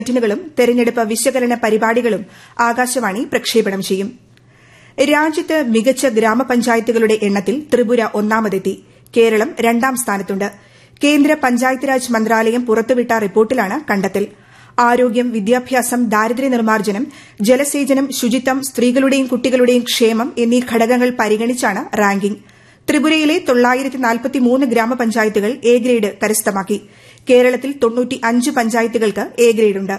ബുള്ളറ്റിനുകളും തെരഞ്ഞെടുപ്പ് വിശകലന പരിപാടികളും ആകാശവാണി പ്രക്ഷേപണം ചെയ്യും രാജ്യത്ത് മികച്ച ഗ്രാമപഞ്ചായത്തുകളുടെ എണ്ണത്തിൽ ത്രിപുര ഒന്നാമതെത്തി കേരളം രണ്ടാം സ്ഥാനത്തുണ്ട് കേന്ദ്ര പഞ്ചായത്ത് രാജ് മന്ത്രാലയം പുറത്തുവിട്ട റിപ്പോർട്ടിലാണ് കണ്ടെത്തൽ ആരോഗ്യം വിദ്യാഭ്യാസം ദാരിദ്ര്യ നിർമ്മാർജ്ജനം ജലസേചനം ശുചിത്വം സ്ത്രീകളുടെയും കുട്ടികളുടെയും ക്ഷേമം എന്നീ ഘടകങ്ങൾ പരിഗണിച്ചാണ് റാങ്കിംഗ് ത്രിപുരയിലെ ഗ്രാമപഞ്ചായത്തുകൾ എ ഗ്രേഡ് കരസ്ഥമാക്കി കേരളത്തിൽ പഞ്ചായത്തുകൾക്ക് എ ഗ്രേഡുണ്ട്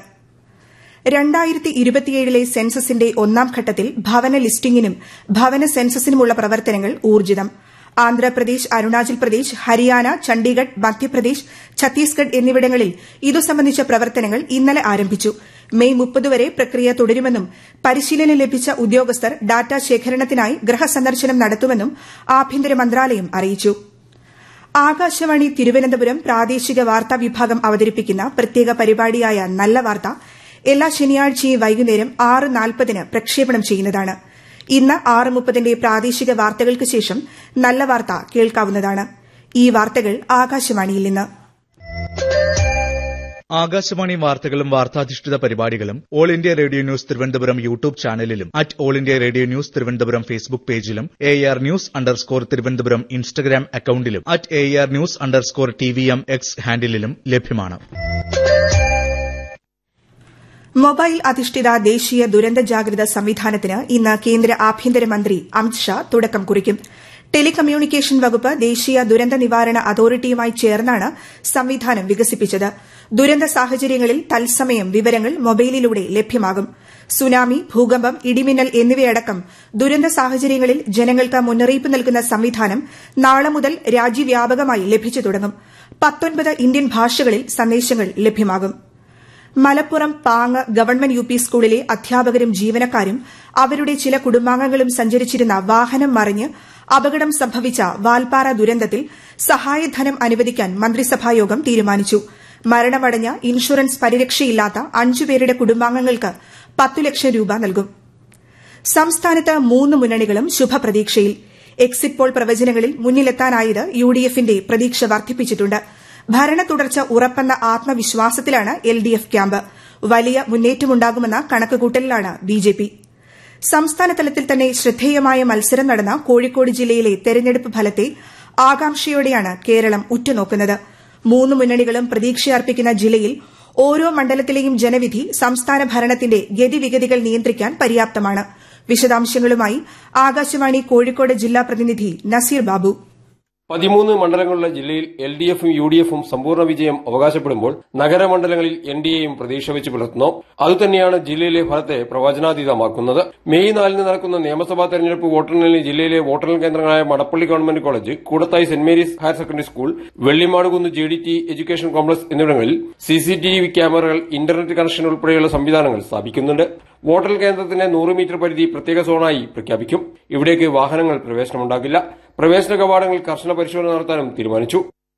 ലെ സെൻസസിന്റെ ഒന്നാം ഘട്ടത്തിൽ ഭവന ലിസ്റ്റിംഗിനും ഭവന സെൻസസിനുമുള്ള പ്രവർത്തനങ്ങൾ ഊർജ്ജിതം ആന്ധ്രാപ്രദേശ് അരുണാചൽ പ്രദേശ് ഹരിയാന ചണ്ഡീഗഡ് മധ്യപ്രദേശ് ഛത്തീസ്ഗഡ് എന്നിവിടങ്ങളിൽ ഇതു സംബന്ധിച്ച പ്രവർത്തനങ്ങൾ ഇന്നലെ ആരംഭിച്ചു മെയ് മുപ്പത് വരെ പ്രക്രിയ തുടരുമെന്നും പരിശീലനം ലഭിച്ച ഉദ്യോഗസ്ഥർ ഡാറ്റ ശേഖരണത്തിനായി ഗൃഹസന്ദർശനം നടത്തുമെന്നും ആഭ്യന്തര മന്ത്രാലയം അറിയിച്ചു ആകാശവാണി തിരുവനന്തപുരം പ്രാദേശിക വാർത്താ വിഭാഗം അവതരിപ്പിക്കുന്ന പ്രത്യേക പരിപാടിയായ നല്ല വാർത്ത എല്ലാ ശനിയാഴ്ചയും വൈകുന്നേരം ആറ് നാൽപ്പതിന് പ്രക്ഷേപണം ചെയ്യുന്നതാണ് ഇന്ന് ആറ് മുപ്പതിന്റെ പ്രാദേശിക വാർത്തകൾക്ക് ശേഷം നല്ല വാർത്ത കേൾക്കാവുന്നതാണ് ഈ വാർത്തകൾ ആകാശവാണിയിൽ നിന്ന് ആകാശവാണി വാർത്തകളും വാർത്താധിഷ്ഠിത പരിപാടികളും All India Radio news Thiruvananthapuram YouTube ചാനലിലും at All India Radio news Thiruvananthapuram Facebook പേജിലും A R news underscore Thiruvananthapuram Instagram അക്കൌണ്ടിലും at A R news underscore T V M X ഹാൻഡിലും ലഭ്യമാണ് മൊബൈൽ അധിഷ്ഠിത ദേശീയ ദുരന്ത ജാഗ്രത സംവിധാനത്തിന് ഇന്ന് കേന്ദ്ര ആഭ്യന്തരമന്ത്രി അമിത്ഷാ തുടക്കം കുറിക്കും ടെലികമ്മ്യൂണിക്കേഷൻ വകുപ്പ് ദേശീയ ദുരന്ത നിവാരണ അതോറിറ്റിയുമായി ചേർന്നാണ് സംവിധാനം വികസിപ്പിച്ചത് ദുരന്ത സാഹചര്യങ്ങളിൽ തത്സമയം വിവരങ്ങൾ മൊബൈലിലൂടെ ലഭ്യമാകും സുനാമി ഭൂകമ്പം ഇടിമിന്നൽ എന്നിവയടക്കം ദുരന്ത സാഹചര്യങ്ങളിൽ ജനങ്ങൾക്ക് മുന്നറിയിപ്പ് നൽകുന്ന സംവിധാനം നാളെ മുതൽ രാജ്യവ്യാപകമായി ലഭിച്ചു തുടങ്ങും പത്തൊൻപത് ഇന്ത്യൻ ഭാഷകളിൽ സന്ദേശങ്ങൾ ലഭ്യമാകും Malappuram Pang government U P സ്കൂളിലെ അധ്യാപകരും ജീവനക്കാരും അവരുടെ ചില കുടുംബാംഗങ്ങളും സഞ്ചരിച്ചിരുന്ന വാഹനം മറിഞ്ഞ് അപകടം സംഭവിച്ച വാൽപ്പാറ ദുരന്തത്തിൽ സഹായധനം അനുവദിക്കാൻ മന്ത്രിസഭായോഗം തീരുമാനിച്ചു മരണമടഞ്ഞ ഇൻഷുറൻസ് പരിരക്ഷയില്ലാത്ത അഞ്ചുപേരുടെ കുടുംബാംഗങ്ങൾക്ക് പത്തു ലക്ഷം രൂപ നൽകും സംസ്ഥാനത്ത് മൂന്ന് മുന്നണികളും ശുഭപ്രതീക്ഷയിൽ എക്സിറ്റ് പോൾ പ്രവചനങ്ങളിൽ മുന്നിലെത്താനായത് യുഡിഎഫിന്റെ പ്രതീക്ഷ വർദ്ധിപ്പിച്ചിട്ടുണ്ട് ഭരണ തുടർച്ച ഉറപ്പെന്ന ആത്മവിശ്വാസത്തിലാണ് എൽ ഡി എഫ് ക്യാമ്പ് വലിയ മുന്നേറ്റമുണ്ടാകുമെന്ന കണക്കുകൂട്ടലിലാണ് ബിജെപി സംസ്ഥാനതലത്തിൽ തന്നെ ശ്രദ്ധേയമായ മത്സരം നടന്ന കോഴിക്കോട് ജില്ലയിലെ തെരഞ്ഞെടുപ്പ് ഫലത്തെ ആകാംക്ഷയോടെയാണ് കേരളം ഉറ്റുനോക്കുന്നത് മൂന്ന് മുന്നണികളും പ്രതീക്ഷയർപ്പിക്കുന്ന ജില്ലയിൽ ഓരോ മണ്ഡലത്തിലെയും ജനവിധി സംസ്ഥാന ഭരണത്തിന്റെ ഗതിവിഗതികൾ നിയന്ത്രിക്കാൻ പര്യാപ്തമാണ് വിശദാംശങ്ങളുമായി ആകാശവാണി കോഴിക്കോട് ജില്ലാ പ്രതിനിധി നസീർ ബാബു പതിമൂന്ന് മണ്ഡലങ്ങളുള്ള ജില്ലയിൽ എൽ ഡി എഫും യു ഡി എഫും സമ്പൂർണ്ണ വിജയം അവകാശപ്പെടുമ്പോൾ നഗരമണ്ഡലങ്ങളിൽ എൻ ഡി എയും പ്രതീക്ഷ വെച്ച് പുലർത്തുന്നു അതുതന്നെയാണ് ജില്ലയിലെ ഫലത്തെ പ്രവചനാതീതമാക്കുന്നത് മെയ് നാലിന് നടക്കുന്ന നിയമസഭാ തെരഞ്ഞെടുപ്പ് വോട്ടെണ്ണലിന് ജില്ലയിലെ വോട്ടെണ്ണൽ കേന്ദ്രങ്ങളായ Madappally government college Koodathai Saint Mary's higher secondary school Vellimadukunnu G D T education complex എന്നിവിടങ്ങളിൽ സി സി ടി വി ക്യാമറകൾ ഇന്റർനെറ്റ് കണക്ഷൻ ഉൾപ്പെടെയുള്ള സംവിധാനങ്ങൾ സ്ഥാപിക്കുന്നുണ്ട് വോട്ടെണ്ണൽ കേന്ദ്രത്തിന്റെ നൂറ് മീറ്റർ പരിധി പ്രത്യേക സോണായി പ്രഖ്യാപിക്കും ഇവിടേക്ക് വാഹനങ്ങൾ പ്രവേശനമുണ്ടാകില്ല പ്രവേശന കവാടങ്ങൾ കർശന പരിശോധന നടത്താനും തീരുമാനിച്ചു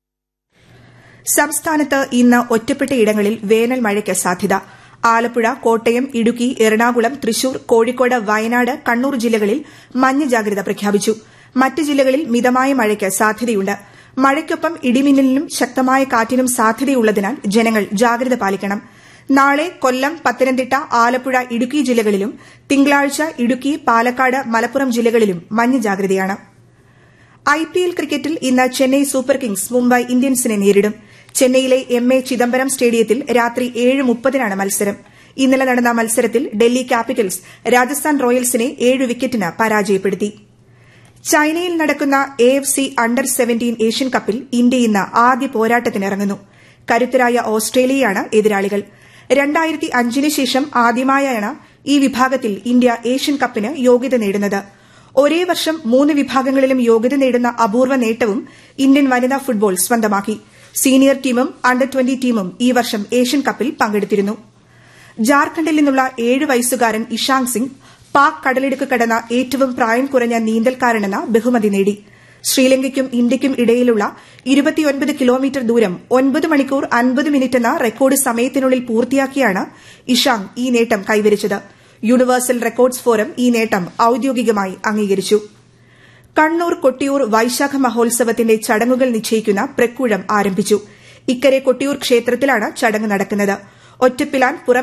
സംസ്ഥാനത്ത് ഇന്ന് ഒറ്റപ്പെട്ടയിടങ്ങളിൽ വേനൽ മഴയ്ക്ക് സാധ്യത ആലപ്പുഴ കോട്ടയം ഇടുക്കി എറണാകുളം തൃശൂർ കോഴിക്കോട് വയനാട് കണ്ണൂർ ജില്ലകളിൽ മഞ്ഞ ജാഗ്രത പ്രഖ്യാപിച്ചു മറ്റ് ജില്ലകളിൽ മിതമായ മഴയ്ക്ക് സാധ്യതയുണ്ട് മഴയ്ക്കൊപ്പം ഇടിമിന്നലിനും ശക്തമായ കാറ്റിനും സാധ്യതയുള്ളതിനാൽ ജനങ്ങൾ ജാഗ്രത പാലിക്കണം നാളെ കൊല്ലം പത്തനംതിട്ട ആലപ്പുഴ ഇടുക്കി ജില്ലകളിലും തിങ്കളാഴ്ച ഇടുക്കി പാലക്കാട് മലപ്പുറം ജില്ലകളിലും മഞ്ഞ ജാഗ്രതയാണ് ഐപിഎൽ ക്രിക്കറ്റിൽ ഇന്ന് ചെന്നൈ സൂപ്പർ കിങ്സ് മുംബൈ ഇന്ത്യൻസിനെ നേരിടും ചെന്നൈയിലെ എം എ ചിദംബരം സ്റ്റേഡിയത്തിൽ രാത്രി ഏഴ് മുപ്പതിനാണ് മത്സരം ഇന്നലെ നടന്ന മത്സരത്തിൽ ഡൽഹി ക്യാപിറ്റൽസ് രാജസ്ഥാൻ റോയൽസിനെ ഏഴ് വിക്കറ്റിന് പരാജയപ്പെടുത്തി ചൈനയിൽ നടക്കുന്ന A F C under seventeen Asian കപ്പിൽ ഇന്ത്യ ഇന്ന് ആദ്യ പോരാട്ടത്തിനിറങ്ങുന്നു കരുത്തരായ ഓസ്ട്രേലിയയാണ് എതിരാളികൾ രണ്ടായിരത്തി അഞ്ചിന് ശേഷം ആദ്യമായാണ് ഈ വിഭാഗത്തിൽ ഇന്ത്യ ഏഷ്യൻ കപ്പിന് യോഗ്യത നേടുന്നത് ഒരേ വർഷം മൂന്ന് വിഭാഗങ്ങളിലും യോഗ്യത നേടുന്ന അപൂർവ നേട്ടവും ഇന്ത്യൻ വനിതാ ഫുട്ബോൾ സ്വന്തമാക്കി സീനിയർ ടീമും അണ്ടർ ട്വന്റി ടീമും ഈ വർഷം ഏഷ്യൻ കപ്പിൽ പങ്കെടുത്തിരുന്നു ജാർഖണ്ഡിൽ നിന്നുള്ള ഏഴ് വയസ്സുകാരൻ ഇഷാങ് സിംഗ് പാക് കടലിടുക്ക് കടന്ന ഏറ്റവും പ്രായം കുറഞ്ഞ നീന്തൽക്കാരനെന്ന ബഹുമതി നേടി ശ്രീലങ്കയ്ക്കും ഇന്ത്യയ്ക്കും ഇടയിലുള്ള ഇരുപത്തിയൊൻപത് കിലോമീറ്റർ ദൂരം ഒൻപത് മണിക്കൂർ അൻപത് മിനിറ്റ് എന്ന റെക്കോർഡ് സമയത്തിനുള്ളിൽ പൂർത്തിയാക്കിയാണ് ഇഷാങ് ഈ നേട്ടം കൈവരിച്ചത് യൂണിവേഴ്സൽ റെക്കോർഡ്സ് ഫോറം ഈ നേട്ടം ഔദ്യോഗികമായി അംഗീകരിച്ചു കണ്ണൂർ കൊട്ടിയൂർ വൈശാഖ മഹോത്സവത്തിന്റെ ചടങ്ങുകൾ നിശ്ചയിക്കുന്ന പ്രക്കൂഴം ആരംഭിച്ചു ഇക്കരെ കൊട്ടിയൂർ ക്ഷേത്രത്തിലാണ് ചടങ്ങ് നടക്കുന്നത് ഒറ്റപ്പിലാൻ പുറം